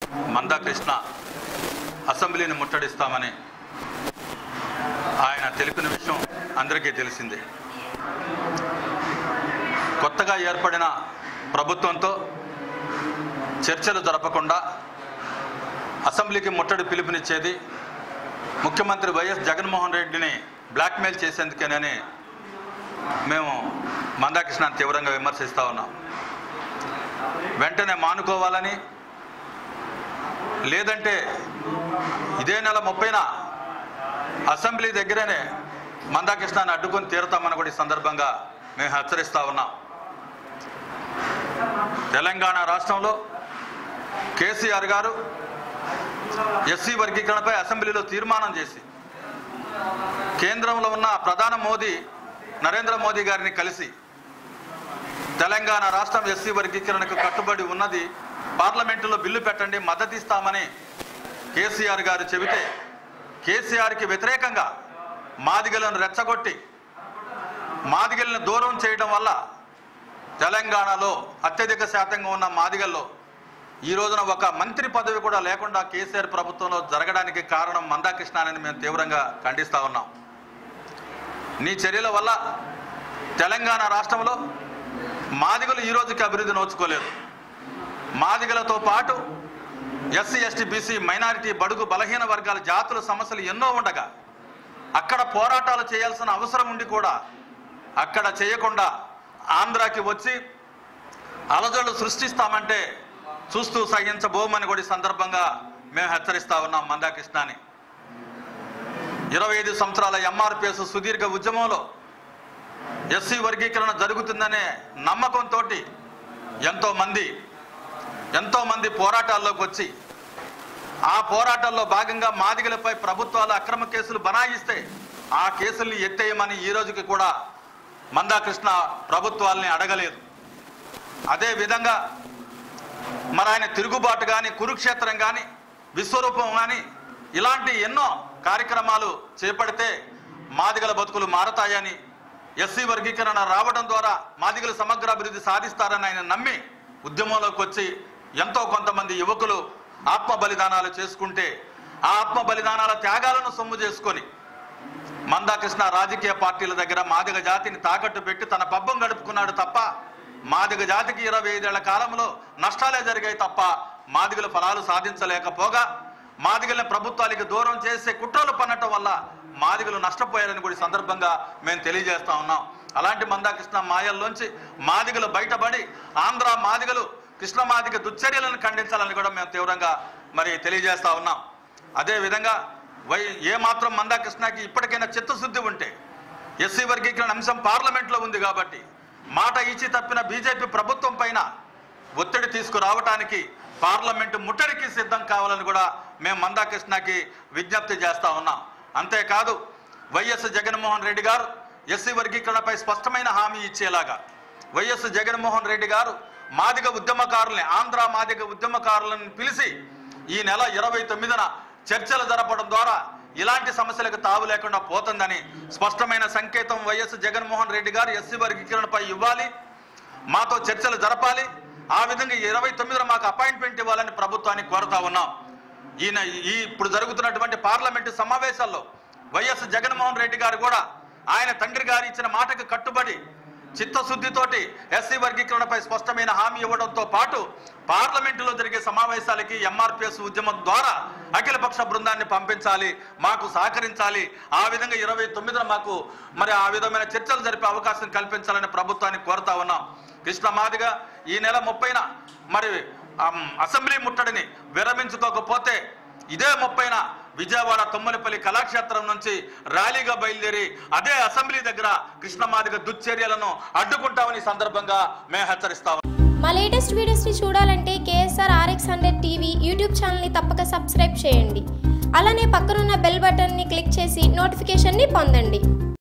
మందాకృష్ణ అసెంబ్లీని ముట్టడిస్తామని ఆయన తెలిపిన విషయం అందరికీ తెలిసిందే కొత్తగా ఏర్పడిన ప్రభుత్వంతో చర్చలు జరపకుండా అసెంబ్లీకి ముట్టడి పిలుపునిచ్చేది ముఖ్యమంత్రి వైఎస్ జగన్మోహన్ రెడ్డిని బ్లాక్మెయిల్ చేసేందుకేనని మేము మందాకృష్ణని తీవ్రంగా విమర్శిస్తూ ఉన్నాం వెంటనే మానుకోవాలని లేదంటే ఇదే నెల ముప్పైన అసెంబ్లీ దగ్గరనే మందాకృష్ణాన్ని అడ్డుకొని తీరుతామని కూడా ఈ సందర్భంగా మేము హెచ్చరిస్తా ఉన్నాం తెలంగాణ రాష్ట్రంలో కేసీఆర్ గారు ఎస్సీ వర్గీకరణపై అసెంబ్లీలో తీర్మానం చేసి కేంద్రంలో ఉన్న ప్రధాన మోదీ నరేంద్ర మోదీ గారిని కలిసి తెలంగాణ రాష్ట్రం ఎస్సీ వర్గీకరణకు కట్టుబడి ఉన్నది పార్లమెంటులో బిల్లు పెట్టండి మద్దతు ఇస్తామని కేసీఆర్ గారు చెబితే కేసీఆర్కి వ్యతిరేకంగా మాదిగలను రెచ్చగొట్టి మాదిగలను దూరం చేయడం వల్ల తెలంగాణలో అత్యధిక శాతంగా ఉన్న మాదిగల్లో ఈ రోజున ఒక మంత్రి పదవి కూడా లేకుండా కేసీఆర్ ప్రభుత్వంలో జరగడానికి కారణం మందాకృష్ణానని మేము తీవ్రంగా ఖండిస్తా ఉన్నాం నీ చర్యల వల్ల తెలంగాణ రాష్ట్రంలో మాదిగలు ఈ రోజుకి అభివృద్ధి నోచుకోలేదు మాదిగలతో పాటు ఎస్సీ ఎస్టీ బీసీ మైనారిటీ బడుగు బలహీన వర్గాల జాతుల సమస్యలు ఎన్నో ఉండగా అక్కడ పోరాటాలు చేయాల్సిన అవసరం ఉండి కూడా అక్కడ చేయకుండా ఆంధ్రాకి వచ్చి అలజడులు సృష్టిస్తామంటే చూస్తూ సహించబోమని కూడా ఈ సందర్భంగా మేము హెచ్చరిస్తా ఉన్నాం మందాకృష్ణని ఇరవై ఐదు సంవత్సరాల ఎంఆర్పిఎస్ సుదీర్ఘ ఉద్యమంలో ఎస్సీ వర్గీకరణ జరుగుతుందనే నమ్మకంతో ఎంతో మంది ఎంతో మంది పోరాటాల్లోకి వచ్చి ఆ పోరాటాల్లో భాగంగా మాదిగలపై ప్రభుత్వాలు అక్రమ కేసులు బనాయిస్తే ఆ కేసుల్ని ఎత్తేయమని ఈ రోజుకి కూడా మందాకృష్ణ ప్రభుత్వాల్ని అడగలేదు అదే విధంగా మరి ఆయన తిరుగుబాటు కానీ కురుక్షేత్రం కానీ విశ్వరూపం కానీ ఇలాంటి ఎన్నో కార్యక్రమాలు చేపడితే మాదిగల బతుకులు మారతాయని ఎస్సీ వర్గీకరణ రావడం ద్వారా మాదిగలు సమగ్ర అభివృద్ధి సాధిస్తారని ఆయన నమ్మి ఉద్యమంలోకి వచ్చి ఎంతో కొంతమంది యువకులు ఆత్మ బలిదానాలు చేసుకుంటే ఆ ఆత్మ బలిదానాల త్యాగాలను సొమ్ము చేసుకొని మందాకృష్ణ రాజకీయ పార్టీల దగ్గర మాదిగ జాతిని తాకట్టు పెట్టి తన పబ్బం గడుపుకున్నాడు తప్ప మాదిగ జాతికి ఇరవై ఐదేళ్ల కాలంలో నష్టాలే జరిగాయి తప్ప మాదిగల ఫలాలు సాధించలేకపోగా మాదిగల్ని ప్రభుత్వానికి దూరం చేసే కుట్రలు పన్నటం వల్ల మాదిగలు నష్టపోయారని కూడా ఈ సందర్భంగా మేము తెలియజేస్తా ఉన్నాం అలాంటి మందాకృష్ణ మాయల్లోంచి మాదిగలు బయటపడి ఆంధ్ర మాదిగలు కృష్ణ మాదిగ దుశ్చర్యలను ఖండించాలని కూడా మేము తీవ్రంగా మరి తెలియజేస్తా ఉన్నాం అదే విధంగా వై ఏ మాత్రం మందాకృష్ణకి ఇప్పటికైనా చిత్తశుద్ధి ఉంటే ఎస్సీ వర్గీకరణ అంశం పార్లమెంట్లో ఉంది కాబట్టి మాట ఇచ్చి తప్పిన బీజేపీ ప్రభుత్వం పైన ఒత్తిడి తీసుకురావటానికి పార్లమెంటు ముట్టడికి సిద్ధం కావాలని కూడా మేము మందాకృష్ణకి విజ్ఞప్తి చేస్తా ఉన్నాం అంతేకాదు వైఎస్ జగన్మోహన్ రెడ్డి గారు ఎస్సీ వర్గీకరణపై స్పష్టమైన హామీ ఇచ్చేలాగా వైఎస్ జగన్మోహన్ రెడ్డి గారు మాదిగ ఉద్యమకారుల్ని ఆంధ్ర మాదిగ ఉద్యమకారులను పిలిచి ఈ నెల ఇరవై తొమ్మిదిన చర్చలు జరపడం ద్వారా ఇలాంటి సమస్యలకు తావు లేకుండా పోతుందని స్పష్టమైన సంకేతం వైఎస్ జగన్మోహన్ రెడ్డి గారు ఎస్సీ వర్గీకరణపై ఇవ్వాలి మాతో చర్చలు జరపాలి ఆ విధంగా ఇరవై తొమ్మిదిన మాకు అపాయింట్మెంట్ ఇవ్వాలని ప్రభుత్వాన్ని కోరుతా ఉన్నాం ఈయన ఈ ఇప్పుడు జరుగుతున్నటువంటి పార్లమెంటు సమావేశాల్లో వైఎస్ జగన్మోహన్ రెడ్డి గారు కూడా ఆయన తండ్రి గారు ఇచ్చిన మాటకు కట్టుబడి చిత్తశుద్ధితోటి ఎస్సీ వర్గీకరణపై స్పష్టమైన హామీ ఇవ్వడంతో పాటు పార్లమెంటులో జరిగే సమావేశాలకి ఎంఆర్పిఎస్ ఉద్యమం ద్వారా అఖిలపక్ష బృందాన్ని పంపించాలి మాకు సహకరించాలి ఆ విధంగా ఇరవై తొమ్మిదిన మాకు మరి ఆ విధమైన చర్చలు జరిపే అవకాశం కల్పించాలని ప్రభుత్వాన్ని కోరుతా ఉన్నాం కృష్ణ మాదిగా ఈ నెల ముప్పైన మరి ఆమ్, అసెంబ్లీ ముట్టడిని విరమించుకోకపోతే ఇదే ముప్పైన విజయవాడ తొమ్మలపల్లి కళాక్షేత్రం నుంచి ర్యాలీగా బయలుదేరి అదే అసెంబ్లీ దగ్గర కృష్ణమాదిగ దుశ్చర్యలను అడ్డుకుంటామని ఈ సందర్భంగా మేము హెచ్చరిస్తాం మా లేటెస్ట్ వీడియోస్ని చూడాలంటే KSR RX hundred TV YouTube ఛానల్ని తప్పక సబ్స్క్రైబ్ చేయండి అలానే పక్కనున్న బెల్ బటన్ని క్లిక్ చేసి నోటిఫికేషన్ని పొందండి